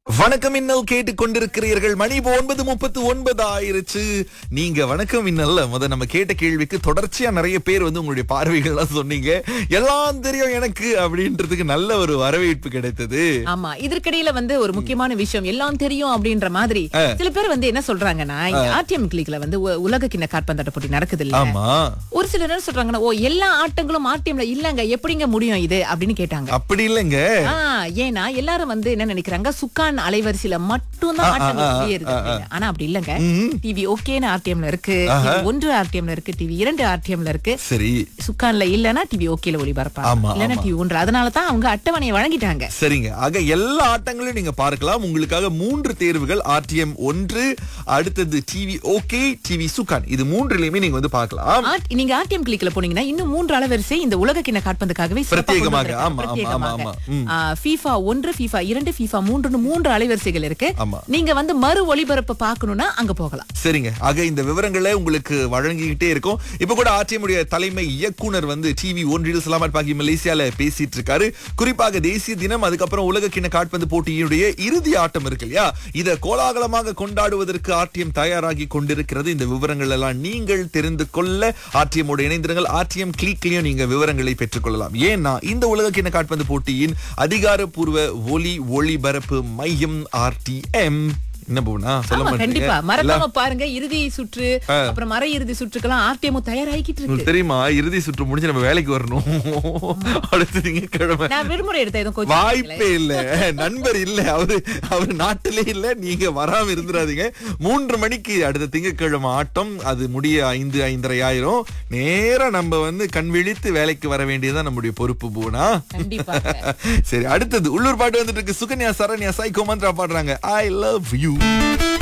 வணக்கம் இன்னல் கேட்டுக் கொண்டிருக்கிறீர்கள் மணி இப்போ ஒன்பது முப்பத்து ஒன்பது ஆயிருச்சு நீங்க வணக்கம் இன்னல்ல முத நம்ம கேட்ட கேள்விக்கு தொடர்ச்சியா நிறைய பேர் வந்து உங்களுடைய பார்வைகள்லாம் சொன்னீங்க எல்லாம் தெரியும் எனக்கு அப்படின்றதுக்கு நல்ல ஒரு வரவேற்பு கிடைத்தது ஆமா இதற்கிடையில வந்து ஒரு முக்கியமான விஷயம் எல்லாம் தெரியும் அப்படின்ற மாதிரி சில பேர் வந்து என்ன சொல்றாங்கன்னா ஆர்டிஎம் கிளிக்ல வந்து உ- உலக கிண்ண காற்பந்தாட்ட போட்டி நடக்குது இல்ல ஆமா ஒரு சிலர் என்ன சொல்றாங்கன்னா ஓ எல்லா ஆட்டங்களும் ஆர்டிஎம்ல இல்லங்க எப்படிங்க முடியும் இது அப்படின்னு கேட்டாங்க அப்படி இல்லைங்க ஆ, ஏன்னா எல்லாரும் வந்து என்ன நினைக்கிறாங்க சுக்கான் அலைவரிசையில மட்டும் தான் ஆட்டங்கள் வெளியேறுது அப்படின்னு. ஆனா அப்படி இல்லங்க டிவி ஓகேன்னு ஆர்டிஎம்ல இருக்கு TV ஒன்று ஆர்டிஎம்ல இருக்கு டிவி இரண்டு ஆர்டிஎம்ல இருக்கு சரி சுக்கான்ல இல்லனா டிவி ஓகேல ஆமா, ஒளிபரப்பாங்க இல்லனா டிவி ஒன்று அதனால தான் அவங்க அட்டவணையை வழங்கிட்டாங்க சரிங்க ஆக எல்லா ஆட்டங்களையும் நீங்க பார்க்கலாம் உங்களுக்காக மூன்று தேர்வுகள் ஆர்டிஎம் ஒன்று அடுத்தது டிவி ஓகே டிவி சுகான் இது மூன்றுலயுமே நீங்க வந்து பார்க்கலாம் ஆர்ட்- நீங்க ஆர்டிஎம் கிளிக்ல போனீங்கன்னா இன்னும் மூன்று அலைவரிசை இந்த உலக கிண்ண காற்பந்துக்காகவே சிறப்பா கொண்டு பிரத்யேகமாக, வந்திருக்காங்க. ஆமா, ஆமா, ஆமா, பிரத்யேகமாக. ஆமா. ம். ஆ, FIFA ஒன்று FIFA இரண்டு FIFA மூன்றுன்னு மூன்று அலைவரிசைகள் இருக்கு ஆமா. நீங்க வந்து மறு ஒளிபரப்பு பார்க்கணும்னா அங்க போகலாம் சரிங்க ஆக இந்த விவரங்களை உங்களுக்கு வழங்கிக்கிட்டே இருக்கும் இப்ப கூட ஆர்டிஎம் உடைய தலைமை இயக்குனர் வந்து டிவி ஒன்றில் சலாமட் பாக்கி மலேசியால பேசிட்டு இருக்காரு குறிப்பாக தேசிய தினம் அதுக்கப்புறம் உலக கிண்ண காட்பந்து போட்டியினுடைய இறுதி ஆட்டம் இருக்கு இல்லையா இத கோலாகலமாக கொண்டாடுவதற்கு ஆர்டிஎம் தயாராகி கொண்டிருக்கிறது இந்த விவரங்கள் எல்லாம் நீங்கள் தெரிந்து கொள்ள ஆர்டிஎம் உடைய இணைந்திருங்கள் ஆர்டிஎம் கிளிக்லயும் நீங்க விவரங்களை பெற்றுக்கொள்ளலாம் ஏன்னா இந்த உலக கிண்ண காட்பந்து போட்டியின் அதிகாரப்பூர்வ ஒலி ஒளிபரப்பு மையம் ஆர்டிஎம் என்ன போனா சொல்ல ஆமா கண்டிப்பா மாட்டேங்க மறக்காம பாருங்க இறுதி சுற்று அப்புறம் மறை இறுதி சுற்றுக்கெல்லாம் ஆர்டிஎம் தயாராகிக்கிட்டு இருக்கு உங்களுக்கு தெரியுமா இறுதி சுற்று முடிஞ்சு நம்ம வேலைக்கு வரணும் அடுத்து திங்கட்கிழமை நான் விடுமுறை எடுத்த எதுவும் கோச்சிங் வாய்ப்பே இல்ல நண்பர் இல்ல அவரு அவரு நாட்டிலே இல்ல நீங்க வராம இருந்துடாதீங்க மூன்று மணிக்கு அடுத்த திங்கட்கிழமை ஆட்டம் அது முடிய ஐந்து ஐந்தரை ஆயிரும் நேரா நம்ம வந்து கண் விழித்து வேலைக்கு வர வேண்டியதுதான் நம்முடைய பொறுப்பு போனா கண்டிப்பா சரி அடுத்தது உள்ளூர் பாட்டு வந்துட்டு இருக்கு சுகன்யா சரண்யா சைகோ மந்த்ரா பாடுறாங்க ஐ லவ் யூ